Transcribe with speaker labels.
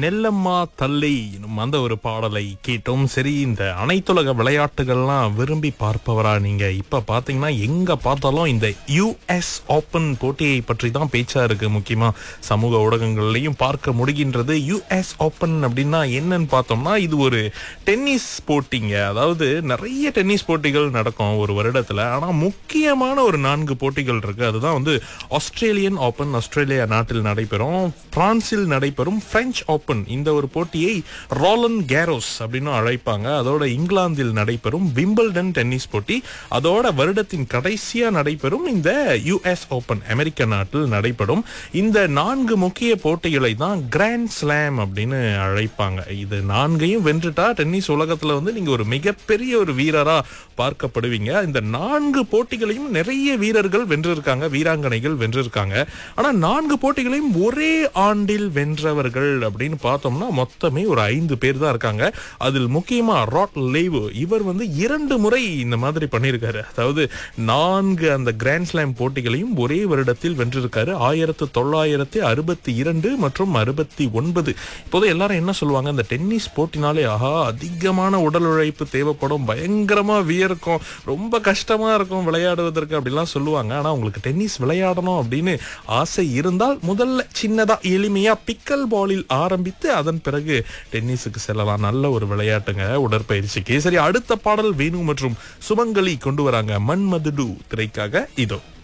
Speaker 1: நெல்லம்மா தள்ளி எனும் அந்த ஒரு பாடலை கேட்டோம் சரி இந்த அனைத்துலக விளையாட்டுகள்லாம் விரும்பி பார்ப்பவரா நீங்க இப்ப பாத்தீங்கன்னா எங்க பார்த்தாலும் இந்த யுஎஸ் ஓபன் போட்டியை பற்றி தான் பேச்சா இருக்கு முக்கியமா சமூக ஊடகங்கள்லயும் பார்க்க முடிகின்றது யுஎஸ் ஓபன் அப்படின்னா என்னன்னு பார்த்தோம்னா இது ஒரு டென்னிஸ் போட்டிங்க அதாவது நிறைய டென்னிஸ் போட்டிகள் நடக்கும் ஒரு வருடத்துல ஆனா முக்கியமான ஒரு நான்கு போட்டிகள் இருக்கு அதுதான் வந்து ஆஸ்திரேலியன் ஓபன் ஆஸ்திரேலியா நாட்டில் நடைபெறும் பிரான்சில் நடைபெறும் பிரெஞ்சு ஓபன் இந்த ஒரு போட்டியை ரோலன் கேரோஸ் அப்படின்னு அழைப்பாங்க அதோட இங்கிலாந்தில் நடைபெறும் விம்பிள்டன் டென்னிஸ் போட்டி அதோட வருடத்தின் கடைசியா நடைபெறும் இந்த யுஎஸ் ஓபன் அமெரிக்க நாட்டில் நடைபெறும் இந்த நான்கு முக்கிய போட்டிகளை தான் கிராண்ட் ஸ்லாம் அப்படின்னு அழைப்பாங்க இது நான்கையும் வென்றுட்டா டென்னிஸ் உலகத்துல வந்து நீங்க ஒரு மிகப்பெரிய ஒரு வீரரா பார்க்கப்படுவீங்க இந்த நான்கு போட்டிகளையும் நிறைய வீரர்கள் வென்றிருக்காங்க வீராங்கனைகள் வென்றிருக்காங்க ஆனா நான்கு போட்டிகளையும் ஒரே ஆண்டில் வென்றவர்கள் அப்படின்னு பார்த்தோம்னா மொத்தமே ஒரு ஐந்து பேர் தான் இருக்காங்க அதில் முக்கியமா ராட் லேவோ இவர் வந்து இரண்டு முறை இந்த மாதிரி பண்ணியிருக்காரு அதாவது நான்கு அந்த கிராண்ட் ஸ்லாம் போட்டிகளையும் ஒரே வருடத்தில் வென்றிருக்காரு ஆயிரத்து தொள்ளாயிரத்தி அறுபத்தி இரண்டு மற்றும் அறுபத்தி ஒன்பது இப்போது எல்லாரும் என்ன சொல்லுவாங்க இந்த டென்னிஸ் போட்டினாலே ஆஹா அதிகமான உடல் உழைப்பு தேவைப்படும் பயங்கரமா வியர்க்கும் ரொம்ப கஷ்டமா இருக்கும் விளையாடுவதற்கு அப்படிலாம் சொல்லுவாங்க ஆனா உங்களுக்கு டென்னிஸ் விளையாடணும் அப்படின்னு ஆசை இருந்தால் முதல்ல சின்னதா எளிமையா பிக்கல் பாலில் ஆரம்பித்து அதன் பிறகு டென்னிஸுக்கு செல்லலாம் நல்ல ஒரு விளையாட்டுங்க உடற்பயிற்சிக்கு சரி அடுத்த பாடல் வேணு மற்றும் சுமங்கலி கொண்டு வராங்க மன்மதுடு திரைக்காக இதோ